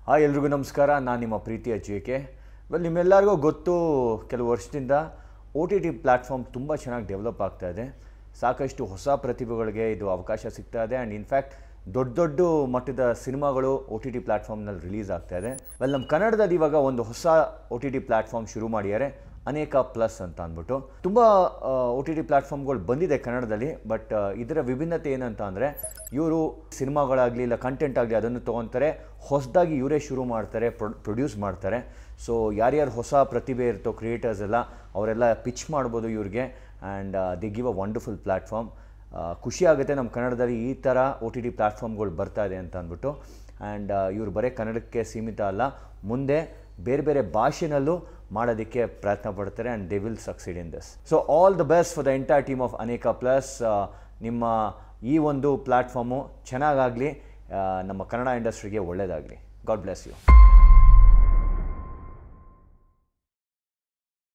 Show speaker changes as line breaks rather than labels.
hi ಎಲ್ರಿಗೂ ನಮಸ್ಕಾರ ನಾನು ನಿಮ್ಮ ಪ್ರೀತಿಯ ಜೆ ಕೆ ವೆಲ್ ನಿಮ್ಮೆಲ್ಲರಿಗೂ ಗೊತ್ತು ಕೆಲವು ವರ್ಷದಿಂದ ಒ ಟಿ ಟಿ ಪ್ಲ್ಯಾಟ್ಫಾರ್ಮ್ ತುಂಬ ಚೆನ್ನಾಗಿ ಡೆವಲಪ್ ಆಗ್ತಾ ಇದೆ ಸಾಕಷ್ಟು ಹೊಸ ಪ್ರತಿಭೆಗಳಿಗೆ ಇದು ಅವಕಾಶ ಸಿಗ್ತಾ ಇದೆ ಆ್ಯಂಡ್ ಇನ್ಫ್ಯಾಕ್ಟ್ ದೊಡ್ಡ ದೊಡ್ಡ ಮಟ್ಟದ ಸಿನಿಮಾಗಳು ಒ ಟಿ ಟಿ ಪ್ಲ್ಯಾಟ್ಫಾರ್ಮ್ನಲ್ಲಿ ರಿಲೀಸ್ ಆಗ್ತಾ ಇದೆ ವೆಲ್ ನಮ್ಮ ಕನ್ನಡದಲ್ಲಿ ಇವಾಗ ಒಂದು ಹೊಸ ಒ ಟಿ ಟಿ ಪ್ಲ್ಯಾಟ್ಫಾರ್ಮ್ ಶುರು ಮಾಡಿದ್ದಾರೆ ಅನೇಕ ಪ್ಲಸ್ ಅಂತ ಅಂದ್ಬಿಟ್ಟು ತುಂಬ ಒ ಟಿ ಟಿ ಪ್ಲ್ಯಾಟ್ಫಾರ್ಮ್ಗಳು ಬಂದಿದೆ ಕನ್ನಡದಲ್ಲಿ ಬಟ್ ಇದರ ವಿಭಿನ್ನತೆ ಏನಂತ ಅಂದರೆ ಇವರು ಸಿನಿಮಾಗಳಾಗಲಿ ಇಲ್ಲ ಕಂಟೆಂಟ್ ಆಗಲಿ ಅದನ್ನು ತೊಗೊತಾರೆ ಹೊಸದಾಗಿ ಇವರೇ ಶುರು ಮಾಡ್ತಾರೆ ಪ್ರೊಡ್ಯೂಸ್ ಮಾಡ್ತಾರೆ ಸೊ ಯಾರ್ಯಾರು ಹೊಸ ಪ್ರತಿಭೆ ಇರ್ತೋ ಕ್ರಿಯೇಟರ್ಸ್ ಎಲ್ಲ ಅವರೆಲ್ಲ ಪಿಚ್ ಮಾಡ್ಬೋದು ಇವ್ರಿಗೆ and the give a wonderful platform ಖುಷಿ ಆಗುತ್ತೆ ನಮ್ಮ ಕನ್ನಡದಲ್ಲಿ ಈ ಥರ ಒ ಟಿ ಟಿ ಪ್ಲ್ಯಾಟ್ಫಾರ್ಮ್ಗಳು ಬರ್ತಾ ಇದೆ ಅಂತ ಅಂದ್ಬಿಟ್ಟು ಆ್ಯಂಡ್ ಇವರು ಬರೀ ಕನ್ನಡಕ್ಕೆ ಸೀಮಿತ ಅಲ್ಲ ಮುಂದೆ ಬೇರೆ ಬೇರೆ ಭಾಷೆನಲ್ಲೂ ಮಾಡೋದಕ್ಕೆ ಪ್ರಯತ್ನ ಪಡ್ತಾರೆ and they will succeed in this so all the best for the entire team of ಅನೇಕ ಪ್ಲಸ್ ನಿಮ್ಮ ಈ ಒಂದು ಪ್ಲ್ಯಾಟ್ಫಾರ್ಮು ಚೆನ್ನಾಗಾಗಲಿ ನಮ್ಮ ಕನ್ನಡ ಇಂಡಸ್ಟ್ರಿಗೆ ಒಳ್ಳೆಯದಾಗಲಿ ಗಾಡ್ ಬ್ಲೆಸ್ ಯು